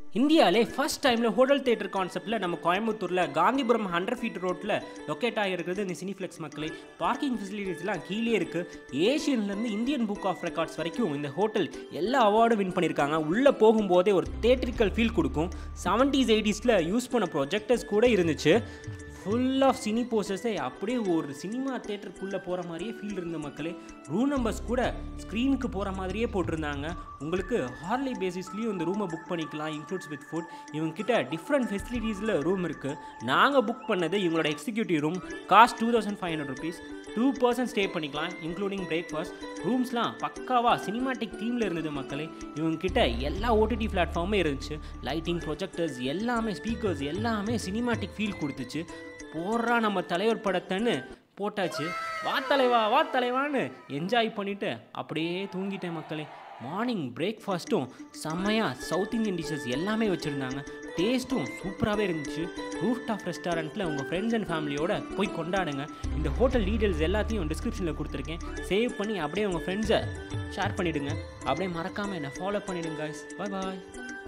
இந்தியாவிலே ஃபர்ஸ்ட் டைமில் hotel theatre கான்செப்ட்டில் நம்ம கோயம்புத்தூரில் காந்திபுரம் ஹண்ட்ரட் ஃபீட் ரோட்டில் லொக்கேட் ஆகிருக்கிறது இந்த சினிஃப்ளெக்ஸ் மக்களே பார்க்கிங் ஃபெசிலிட்டிஸ்லாம் கீழே இருக்குது ஏஷியன்லேருந்து இந்தியன் புக் ஆஃப் ரெக்கார்ட்ஸ் வரைக்கும் இந்த ஹோட்டல் எல்லா அவார்டும் வின் பண்ணியிருக்காங்க உள்ளே போகும்போதே ஒரு தேட்ரிக்கல் ஃபீல் கொடுக்கும் செவன்டீஸ் எயிட்டிஸில் யூஸ் பண்ண ப்ரொஜெக்டர்ஸ் கூட இருந்துச்சு ஃபுல் ஆஃப் சினி போஸ்டர்ஸே அப்படியே ஒரு சினிமா தேட்டருக்குள்ளே போகிற மாதிரியே ஃபீல் இருந்த மக்களே ரூம் நம்பர்ஸ் கூட ஸ்க்ரீனுக்கு போகிற மாதிரியே போட்டிருந்தாங்க உங்களுக்கு ஹார்லி பேசிஸ்லேயும் இந்த ரூமை புக் பண்ணிக்கலாம் இன்க்ளூட்ஸ் வித் ஃபுட் இவங்ககிட்ட டிஃப்ரெண்ட் ஃபெசிலிட்டிஸில் ரூம் இருக்குது நாங்கள் புக் பண்ணது இவங்களோட executive room cost two thousand five hundred rupees two person stay பண்ணிக்கலாம் இன்க்ளூடிங் பிரேக்ஃபாஸ்ட் ரூம்ஸ்லாம் பக்காவாக சினிமாட்டிக் தீமில் இருந்தது மக்களே இவங்ககிட்ட எல்லா ஓடிடி பிளாட்ஃபார்மே இருந்துச்சு லைட்டிங் ப்ரொஜெக்டர்ஸ் எல்லாமே ஸ்பீக்கர்ஸ் எல்லாமே சினிமாட்டிக் ஃபீல் கொடுத்துச்சு போடுறா நம்ம தலைவர் படத்தைன்னு போட்டாச்சு வா தலைவா வா தலைவான்னு என்ஜாய் பண்ணிவிட்டு அப்படியே தூங்கிட்டேன் மக்களே மார்னிங் பிரேக்ஃபாஸ்ட்டும் செம்மையாக சவுத் இந்தியன் டிஷ்ஷஸ் எல்லாமே வச்சுருந்தாங்க டேஸ்ட்டும் சூப்பராகவே இருந்துச்சு ரூஃப் டாப் ரெஸ்டாரண்ட்டில் உங்கள் ஃப்ரெண்ட்ஸ் அண்ட் ஃபேமிலியோட போய் கொண்டாடுங்க இந்த ஹோட்டல் டீட்டெயில்ஸ் எல்லாத்தையும் டிஸ்கிரிப்ஷனில் கொடுத்துருக்கேன் சேவ் பண்ணி அப்படியே உங்கள் ஃப்ரெண்ட்ஸை ஷேர் பண்ணிவிடுங்க அப்படியே மறக்காமல் என்னை ஃபாலோ பண்ணிவிடுங்க பாய் பாய்